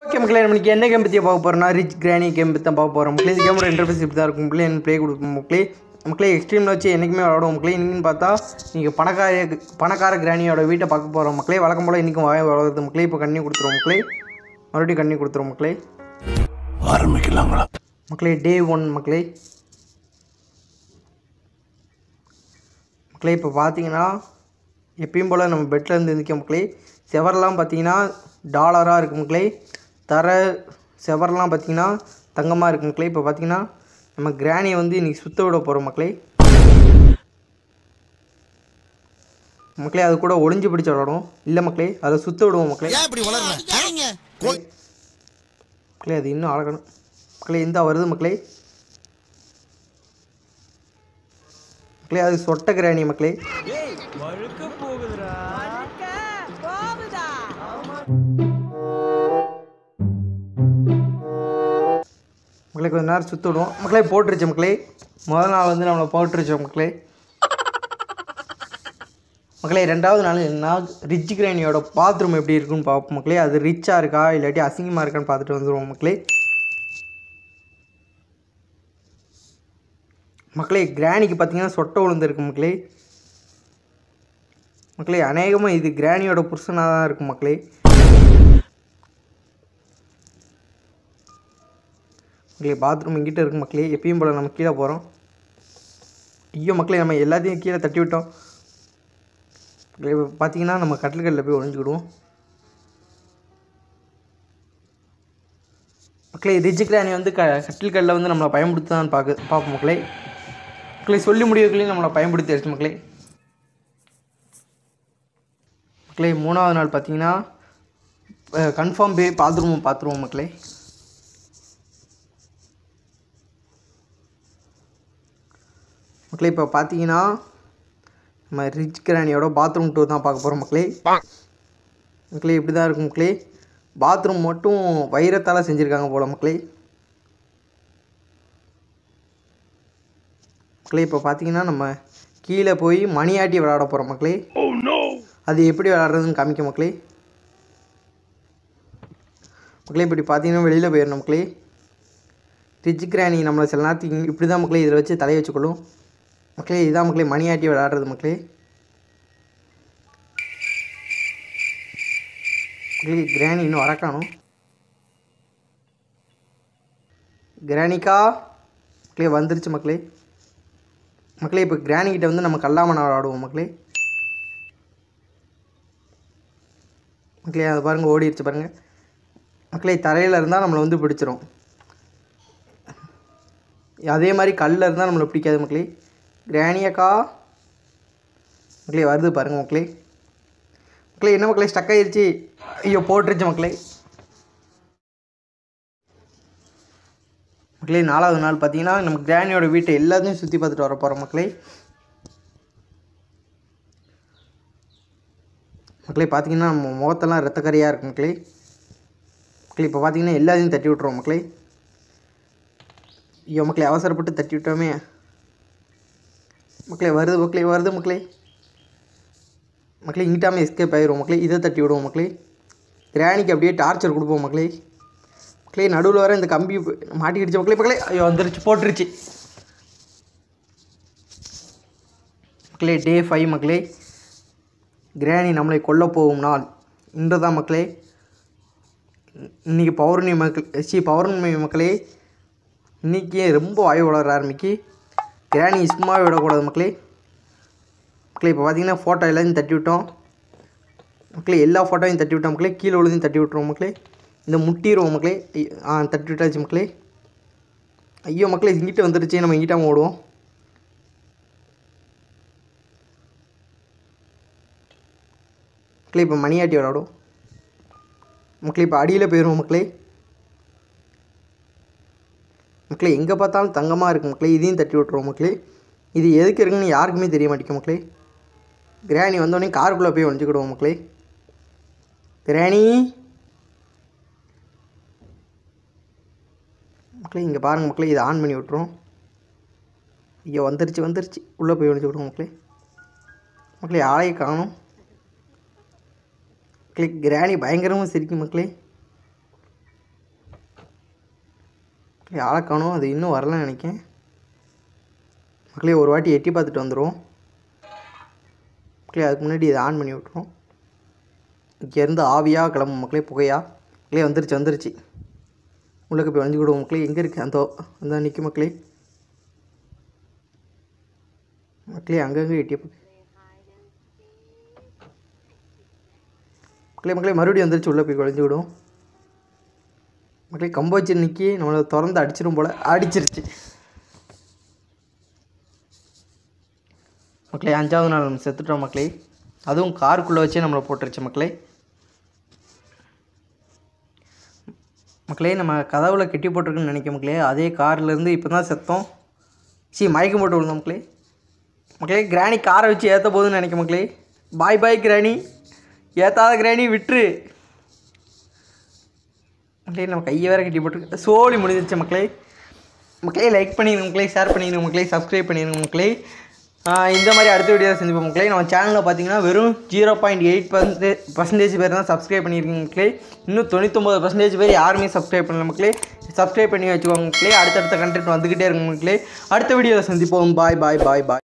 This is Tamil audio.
ஓகே மக்களே நம்மளுக்கு என்ன கேம் பற்றி பார்க்க போகிறோம்னா ரிச் கிராணி கேம் பற்றி தான் பார்க்க போகிறோம் மக்களே இந்த கேமோட இன்டர்ஃபேஸ் இப்படி தான் இருக்கும் மக்களே ப்ளே கொடுக்கும் மக்களே மக்களே எக்ஸ்ட்ரீமில் வச்சு என்றைக்குமே விளாடுவோம் மக்களே இன்னைக்குன்னு பார்த்தா நீங்கள் பணக்கார பணக்கார கிராணியோட வீட்டை பார்க்க போகிறோம் மக்களே வழக்கம் போல் இன்றைக்கும் வாய வளருது மக்களே இப்போ கண்ணி கொடுத்துருவோம் மக்களே மறுபடியும் கண்ணி கொடுத்துருவோம் மக்களே ஆரம்பிக்கலாங்களா மக்களே டே ஒன் மக்களே மக்களே இப்போ பார்த்தீங்கன்னா எப்பயும் போல் நம்ம பெட்டில் இருந்து இருந்துக்க மக்களே செவரெல்லாம் பார்த்தீங்கன்னா டாலராக இருக்கு மக்களே தர செவரெல்லாம் பார்த்தீங்கன்னா தங்கமாக இருக்கு மக்களே இப்போ பார்த்தீங்கன்னா நம்ம கிராணியை வந்து இன்றைக்கி சுத்த விட போகிறோம் மக்களே மக்களே அது கூட ஒளிஞ்சு பிடிச்ச விளாடும் இல்லை மக்களே அதை சுத்த விடுவோம் மக்களே ஏன் இப்படி வளர்ற மக்களே அது இன்னும் அழகணும் மக்களே இந்த வருது மக்களே மக்களே அது சொட்ட கிராணி மக்களே மக்களே கொஞ்ச நேரம் சுத்த விடுவோம் மக்களே போட்டுருச்சு மக்களே முதல் நாள் வந்து நம்மளை போட்டுருச்சு மக்களே மக்களே ரெண்டாவது நாள் என்ன ரிச் கிராணியோட பாத்ரூம் எப்படி இருக்குன்னு பார்ப்போம் மக்களே அது ரிச்சாக இருக்கா இல்லாட்டி அசிங்கமாக இருக்கான்னு பார்த்துட்டு வந்துடுவோம் மக்களே மக்களே கிராணிக்கு பார்த்தீங்கன்னா சொட்டை விழுந்துருக்கு மக்களே மக்களே அநேகமாக இது கிராணியோட புருஷனாக தான் இருக்கும் மக்களே மக்களே பாத்ரூம் இங்கிட்ட இருக்கு மக்களே எப்பயும் போல் நம்ம கீழே போகிறோம் ஐயோ மக்களே நம்ம எல்லாத்தையும் கீழே தட்டி விட்டோம் மக்களே இப்ப பார்த்தீங்கன்னா நம்ம கட்டில்களில் போய் ஒழிஞ்சுக்கிடுவோம் மக்களே ரிஜ் கிராணி வந்து க கட்டில்களில் வந்து நம்மளை பயன்படுத்தான்னு பார்க்க பார்ப்போம் மக்களே மக்களே சொல்லி முடிவுகளையும் நம்மளை பயன்படுத்தி அடிச்சு மக்களே மக்களே மூணாவது நாள் பார்த்தீங்கன்னா கன்ஃபார்ம் போய் பாத்ரூம் பார்த்துருவோம் மக்களே மக்களே இப்போ பார்த்தீங்கன்னா நம்ம ரிச் கிராணியோட பாத்ரூம் டூர் தான் பார்க்க போகிறோம் மக்களே மக்களே இப்படி தான் இருக்கும் மக்களே பாத்ரூம் மட்டும் வைரத்தால் செஞ்சுருக்காங்க போல் மக்களே மக்களே இப்போ பார்த்தீங்கன்னா நம்ம கீழே போய் மணி ஆட்டி விளையாட போகிறோம் மக்களே அது எப்படி விளையாடுறதுன்னு காமிக்க மக்களே மக்களே இப்படி பார்த்தீங்கன்னா வெளியில் போயிடணும் மக்களே ரிச் கிராணி நம்மளை சில நேரத்துக்கு இங்க- இப்படி தான் மக்களே இதில் வச்சு தலையை வச்சுக்கொள்ளும் மக்களே இதான் மக்களே மணி ஆட்டி விளையாடுறது மக்களே மக்களே கிராணி இன்னும் வரக்காணும் கிராணிக்கா மக்களே வந்துருச்சு மக்களே மக்களே இப்போ கிராணி கிட்ட வந்து நம்ம கல்லாமணம் விளையாடுவோம் மக்களே மக்களே அதை பாருங்கள் ஓடிடுச்சு பாருங்கள் மக்களே தரையில் இருந்தால் நம்மளை வந்து பிடிச்சிரும் அதே மாதிரி கல்லில் இருந்தால் நம்மளை பிடிக்காது மக்களே கிராணியக்கா மக்களே வருது பாருங்கள் மக்களே மக்களே என்ன மக்களே ஸ்டக் ஆயிருச்சு ஐயோ போட்டுருச்சு மக்களே மக்களே நாலாவது நாள் பார்த்தீங்கன்னா நம்ம கிராணியோட வீட்டை எல்லாத்தையும் சுற்றி பார்த்துட்டு வர போகிறோம் மக்களே மக்களே பார்த்தீங்கன்னா நம்ம முகத்தெல்லாம் ரத்தக்கரையாக இருக்கு மக்களே மக்களே இப்போ பார்த்தீங்கன்னா எல்லாத்தையும் தட்டி விட்ருவோம் மக்களே ஐயோ மக்களே அவசரப்பட்டு தட்டி விட்டோமே மக்களே வருது மக்களே வருது மக்களே மக்களே இங்கிட்டாமல் எஸ்கேப் ஆயிரும் மக்களே இதை தட்டி விடுவோம் மக்களே கிராணிக்கு அப்படியே டார்ச்சர் கொடுப்போம் மக்களே மக்களே நடுவில் வர இந்த கம்பி மாட்டிக்கிடுச்சு மக்களே மக்களே ஐயோ வந்துருச்சு போட்டுருச்சு மக்களே டே ஃபைவ் மக்களே கிராணி நம்மளை கொல்ல போகும் நாள் இன்று தான் மக்களே இன்றைக்கி பௌர்ணமி மக்கள் சி பௌர்ணமி மக்களே இன்றைக்கி ரொம்ப வாய் வளர ஆரம்பிக்கு கிராணி சும்மாவே விடக்கூடாது மக்களே மக்களே இப்போ பார்த்தீங்கன்னா ஃபோட்டோ எல்லாத்தையும் தட்டி விட்டோம் மக்களே எல்லா ஃபோட்டோவையும் தட்டி விட்டோம் மக்களே கீழே உள்ளதையும் தட்டி விட்டுருவோம் மக்களே இந்த முட்டிடுவோம் மக்களே ஐ- ஆ தட்டி விட்டாச்சு மக்களே ஐயோ மக்களே இங்கிட்ட வந்துருச்சு நம்ம இங்கிட்டாம ஓடுவோம் மக்களே இப்போ மணியாட்டி விளாடும் மக்களே இப்போ அடியில் போயிடுவோம் மக்களே மக்களே எங்கே பார்த்தாலும் தங்கமாக இருக்கு மக்களே இதையும் தட்டி விட்ருவோம் மக்களே இது எதுக்கு இருக்குன்னு யாருக்குமே தெரிய மாட்டேங்க மக்களே கிராணி வந்தோடனே காருக்குள்ளே போய் ஒழிஞ்சுக்கிடுவோம் மக்களே கிராணி மக்களே இங்கே பாருங்கள் மக்களே இதை ஆன் பண்ணி விட்ருவோம் ஐயோ வந்துருச்சு வந்துருச்சு உள்ளே போய் ஒழிச்சுக்கிடுவோம் மக்களே மக்களே ஆளையை காணும் மக்களே கிராணி பயங்கரமாக சிரிக்கும் மக்களே மக்களே ஆளை காணோம் அது இன்னும் வரலன்னு நினைக்கேன் மக்களே ஒரு வாட்டி எட்டி பார்த்துட்டு வந்துடும் மக்களே அதுக்கு முன்னாடி இதை ஆன் பண்ணி விட்ருவோம் இங்கேருந்து ஆவியாக கிளம்பும் மக்களே புகையா மக்களே வந்துருச்சு வந்துருச்சு உள்ளே போய் வளைஞ்சு விடுவோம் மக்களே எங்கே இருக்குது அந்த அந்த நிற்கும் மக்களே மக்களே அங்கங்கே எட்டிய பா- மக்களே மக்களே மறுபடியும் வந்துருச்சு உள்ளே போய் குழஞ்சி விடும் மக்களே கம்பு வச்சு நிற்கி நம்மளை திறந்து அடிச்சிடும் போல் அடிச்சிருச்சு மக்களே அஞ்சாவது நாள் நம்ம செத்துட்டோம் மக்களே அதுவும் காருக்குள்ளே வச்சே நம்மளை போட்டுருச்சு மக்களே மக்களே நம்ம கதவுல கெட்டி போட்டிருக்குன்னு நினைக்க மக்களே அதே கார்லேருந்து இப்போ தான் செத்தோம் சி மயக்கம் போட்டு விழுந்தோம் மக்களே மக்களே கிராணி காரை வச்சு ஏற்ற போகுதுன்னு நினைக்க மக்களே பாய் பாய் கிராணி ஏற்றாத கிராணி விட்டுரு மக்களே நம்ம கையை வேற கட்டி போட்டு சோழி முடிஞ்சிருச்சு மக்களே மக்களே லைக் பண்ணிடுங்க மக்களே ஷேர் பண்ணிடுங்க மக்களே சப்ஸ்கிரைப் பண்ணிடுங்க மக்களே ஆஹ் இந்த மாதிரி அடுத்த வீடியோ செஞ்சு மக்களே நம்ம சேனலில் பார்த்தீங்கன்னா வெறும் zero point eight percentage percentage பேர் தான் சப்ஸ்கிரைப் பண்ணியிருக்கீங்க மக்களே இன்னும் தொண்ணூத்தொம்பது பர்சன்டேஜ் பேர் யாருமே சப்ஸ்கிரைப் பண்ணல மக்களே சப்ஸ்கிரைப் பண்ணி வச்சுக்கோங்க மக்களே அடுத்தடுத்த கண்டென்ட் வந்துக்கிட்டே இருக்கும் மக்களே அடுத்த வீடியோவில் சந்திப்போம் பாய் பாய் பாய் பாய்